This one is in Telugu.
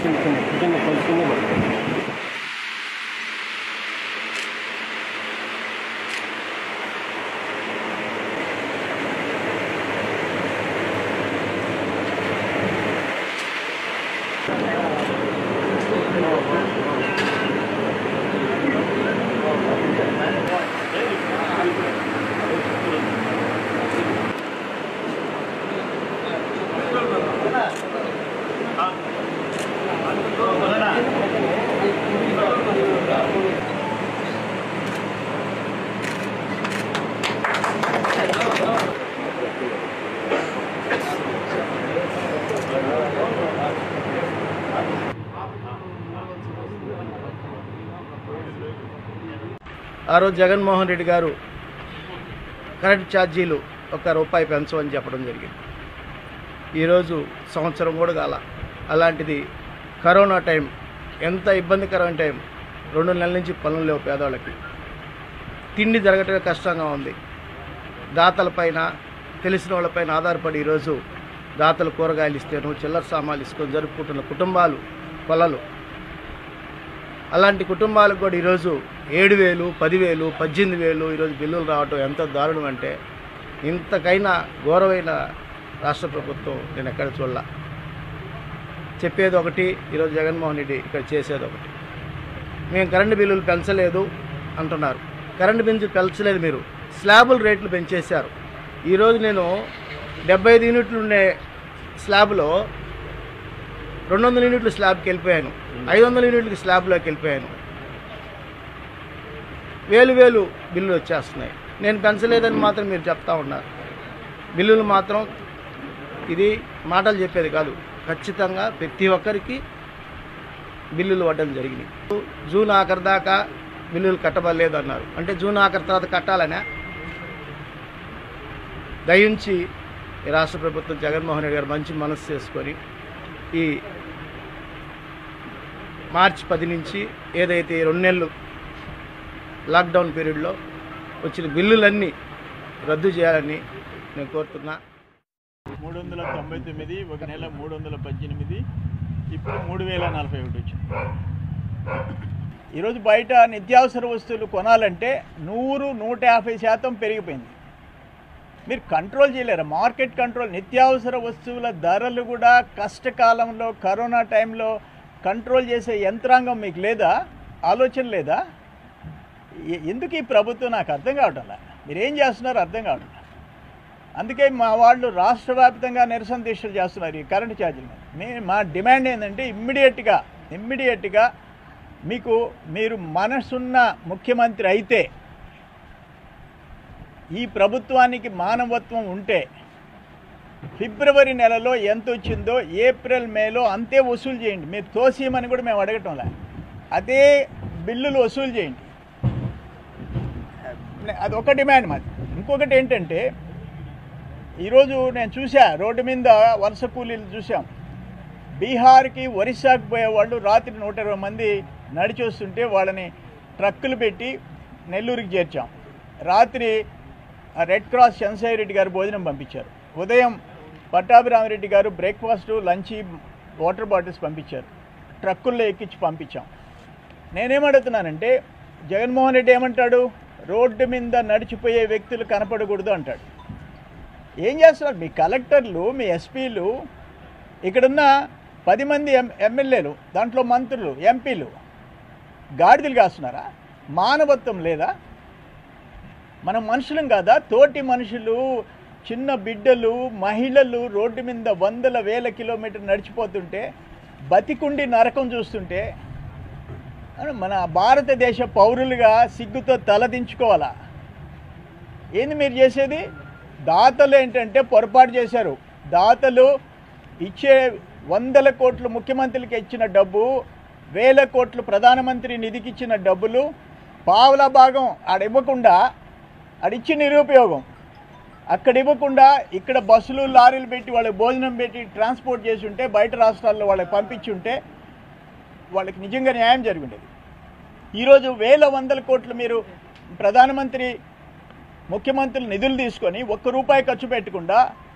కింద కింద కింద కొంచెం కింద పడుతుంది ఆ రోజు జగన్మోహన్ రెడ్డి గారు కరెంట్ ఛార్జీలు ఒక రూపాయి పెంచమని చెప్పడం జరిగింది ఈరోజు సంవత్సరం కూడా కాల అలాంటిది కరోనా టైం ఎంత ఇబ్బందికరమైన టైం రెండు నెలల నుంచి పనులు లేవు పేదవాళ్ళకి తిండి జరగటమే కష్టంగా ఉంది దాతలపైన తెలిసిన వాళ్ళపైన ఆధారపడి ఈరోజు దాతలు కూరగాయలు ఇస్తేను చిల్లర సామాన్లు ఇసుకొని జరుపుకుంటున్న కుటుంబాలు కొలలు అలాంటి కుటుంబాలకు కూడా ఈరోజు ఏడు వేలు పదివేలు పద్దెనిమిది వేలు ఈరోజు బిల్లులు రావటం ఎంత దారుణం అంటే ఇంతకైనా ఘోరమైన రాష్ట్ర ప్రభుత్వం నేను ఎక్కడ చూడలా చెప్పేది ఒకటి ఈరోజు జగన్మోహన్ రెడ్డి ఇక్కడ చేసేది ఒకటి మేము కరెంటు బిల్లులు పెంచలేదు అంటున్నారు కరెంటు బిల్లు పెంచలేదు మీరు స్లాబుల రేట్లు పెంచేశారు ఈరోజు నేను డెబ్బై ఐదు యూనిట్లు ఉండే స్లాబ్లో రెండు వందల యూనిట్లు స్లాబ్కి వెళ్ళిపోయాను ఐదు వందల యూనిట్లకి స్లాబ్లోకి వెళ్ళిపోయాను వేలు వేలు బిల్లులు వచ్చేస్తున్నాయి నేను పెంచలేదని మాత్రం మీరు చెప్తా ఉన్నారు బిల్లులు మాత్రం ఇది మాటలు చెప్పేది కాదు ఖచ్చితంగా ప్రతి ఒక్కరికి బిల్లులు పడడం జరిగినాయి జూన్ ఆఖరి దాకా బిల్లులు కట్టబడలేదు అన్నారు అంటే జూన్ ఆఖరి తర్వాత కట్టాలనే దయించి ఈ రాష్ట్ర ప్రభుత్వం జగన్మోహన్ రెడ్డి గారు మంచి మనసు చేసుకొని ఈ మార్చి పది నుంచి ఏదైతే ఈ రెండు నెలలు లాక్డౌన్ పీరియడ్లో వచ్చిన బిల్లులన్నీ రద్దు చేయాలని నేను కోరుతున్నా మూడు వందల తొంభై తొమ్మిది ఒక నెల మూడు వందల పద్దెనిమిది ఇప్పుడు మూడు వేల నలభై ఒకటి వచ్చింది ఈరోజు బయట నిత్యావసర వస్తువులు కొనాలంటే నూరు నూట యాభై శాతం పెరిగిపోయింది మీరు కంట్రోల్ చేయలేరు మార్కెట్ కంట్రోల్ నిత్యావసర వస్తువుల ధరలు కూడా కష్టకాలంలో కరోనా టైంలో కంట్రోల్ చేసే యంత్రాంగం మీకు లేదా ఆలోచన లేదా ఎ- ఎందుకు ఈ ప్రభుత్వం నాకు అర్థం కావటంలా మీరు ఏం చేస్తున్నారో అర్థం కావట్లేదు అందుకే మా వాళ్ళు రాష్ట్ర వ్యాప్తంగా నిరసన దీక్షలు చేస్తున్నారు ఈ కరెంటు ఛార్జీల మీద మేము మా డిమాండ్ ఏంటంటే ఇమ్మీడియట్గా ఇమ్మీడియట్గా మీకు మీరు మనసున్న ముఖ్యమంత్రి అయితే ఈ ప్రభుత్వానికి మానవత్వం ఉంటే ఫిబ్రవరి నెలలో ఎంత వచ్చిందో ఏప్రిల్ మేలో అంతే వసూలు చేయండి మీరు తోసేయమని కూడా మేము అడగటంలే అదే బిల్లులు వసూలు చేయండి అది ఒక డిమాండ్ మాది ఇంకొకటి ఏంటంటే ఈరోజు నేను చూసా రోడ్డు మీద వలస కూలీలు చూసాం బీహార్కి ఒరిస్సాకు పోయేవాళ్ళు రాత్రి నూట ఇరవై మంది నడిచి వస్తుంటే వాళ్ళని ట్రక్కులు పెట్టి నెల్లూరుకి చేర్చాం రాత్రి ఆ రెడ్ క్రాస్ చంద్రశేఖర్ రెడ్డి గారు భోజనం పంపించారు ఉదయం పట్టాభిరామరెడ్డి గారు బ్రేక్ఫాస్ట్ లంచ్ వాటర్ బాటిల్స్ పంపించారు ట్రక్కుల్లో ఎక్కించి పంపించాం నేనేమడుగుతున్నానంటే జగన్మోహన్ రెడ్డి ఏమంటాడు రోడ్డు మీద నడిచిపోయే వ్యక్తులు కనపడకూడదు అంటాడు ఏం చేస్తున్నారు మీ కలెక్టర్లు మీ ఎస్పీలు ఇక్కడున్న పది మంది ఎం ఎమ్మెల్యేలు దాంట్లో మంత్రులు ఎంపీలు గాడిదలు కాస్తున్నారా మానవత్వం లేదా మనం మనుషులం కాదా తోటి మనుషులు చిన్న బిడ్డలు మహిళలు రోడ్డు మీద వందల వేల కిలోమీటర్ నడిచిపోతుంటే బతికుండి నరకం చూస్తుంటే అను మన భారతదేశ పౌరులుగా సిగ్గుతో తలదించుకోవాలా ఏంది మీరు చేసేది దాతలు ఏంటంటే పొరపాటు చేశారు దాతలు ఇచ్చే వందల కోట్లు ముఖ్యమంత్రికి ఇచ్చిన డబ్బు వేల కోట్లు ప్రధానమంత్రి నిధికి ఇచ్చిన డబ్బులు పావుల భాగం ఆడ ఇవ్వకుండా ఆడిచ్చి నిరుపయోగం అక్కడ ఇవ్వకుండా ఇక్కడ బస్సులు లారీలు పెట్టి వాళ్ళకి భోజనం పెట్టి ట్రాన్స్పోర్ట్ చేసి ఉంటే బయట రాష్ట్రాల్లో వాళ్ళకి పంపించి ఉంటే వాళ్ళకి నిజంగా న్యాయం జరిగి ఉండేది ఈరోజు వేల వందల కోట్లు మీరు ప్రధానమంత్రి ముఖ్యమంత్రులు నిధులు తీసుకొని ఒక్క రూపాయి ఖర్చు పెట్టకుండా